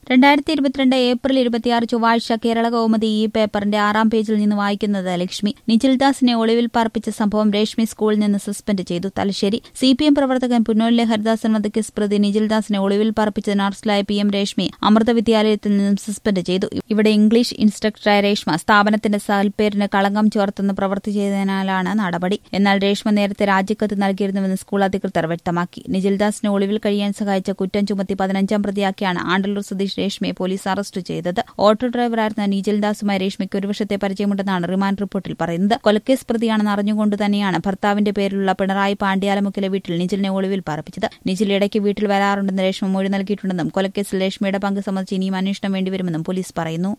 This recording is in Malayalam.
രണ്ടായിരത്തി ഇരുപത്തിരണ്ട് ഏപ്രിൽ ഇരുപത്തിയാറ് ചൊവ്വാഴ്ച കേരള കൗമുദി ഈ പേപ്പറിന്റെ ആറാം പേജിൽ നിന്ന് വായിക്കുന്നത് ലക്ഷ്മി നിഖിൽദാസിനെ ഒളിവിൽ പാർപ്പിച്ച സംഭവം രേഷ്മി സ്കൂളിൽ നിന്ന് സസ്പെൻഡ് ചെയ്തു തലശ്ശേരി സി പി എം പ്രവർത്തകൻ പുന്നോലിലെ ഹരിദാസൻ വധക്കേസ് പ്രതി നിഖിൽദാസിനെ ഒളിവിൽ പാർപ്പിച്ചതിന് അറസ്റ്റിലായ പി എം രേഷ്മയെ അമൃത വിദ്യാലയത്തിൽ നിന്നും സസ്പെൻഡ് ചെയ്തു ഇവിടെ ഇംഗ്ലീഷ് ഇൻസ്ട്രക്ടറായ രേഷ്മ സ്ഥാപനത്തിന്റെ സൽപ്പേരിന് കളങ്കം ചോർത്തെന്ന് പ്രവൃത്തി ചെയ്തതിനാലാണ് നടപടി എന്നാൽ രേഷ്മ നേരത്തെ രാജിക്കത്ത് നൽകിയിരുന്നുവെന്ന് സ്കൂൾ അധികൃതർ വ്യക്തമാക്കി നിഖിൽദാസിനെ ഒളിവിൽ കഴിയാൻ സഹായിച്ച കുറ്റം ചുമത്തി പതിനഞ്ചാം പ്രതിയാക്കിയാണ് ആണ്ടല്ലൂർ സതീഷ് രേഷ്മയെ പോലീസ് അറസ്റ്റ് ചെയ്തത് ഓട്ടോ ഡ്രൈവറായിരുന്ന നിഖിൽദാസുമായി രേഷ്മയ്ക്ക് ഒരു വർഷത്തെ പരിചയമുണ്ടെന്നാണ് റിമാൻഡ് റിപ്പോർട്ടിൽ പറയുന്നത് കൊലക്കേസ് പ്രതിയാണെന്ന് അറിഞ്ഞുകൊണ്ട് തന്നെയാണ് ഭർത്താവിന്റെ പേരിലുള്ള പിണറായി പാണ്ഡ്യാലമുക്കിലെ വീട്ടിൽ നിഖിലിനെ ഒളിവിൽ പാർപ്പിച്ചത് നിഖിൽ ഇടയ്ക്ക് വീട്ടിൽ വരാറുണ്ടെന്ന് രേഷ്മ മൊഴി നൽകിയിട്ടുണ്ടെന്നും കൊലക്കേസിൽ രേഷ്മയുടെ പങ്ക് സംബന്ധിച്ച് ഇനിയും അന്വേഷണം വേണ്ടിവരുമെന്നും പോലീസ് പറയുന്നു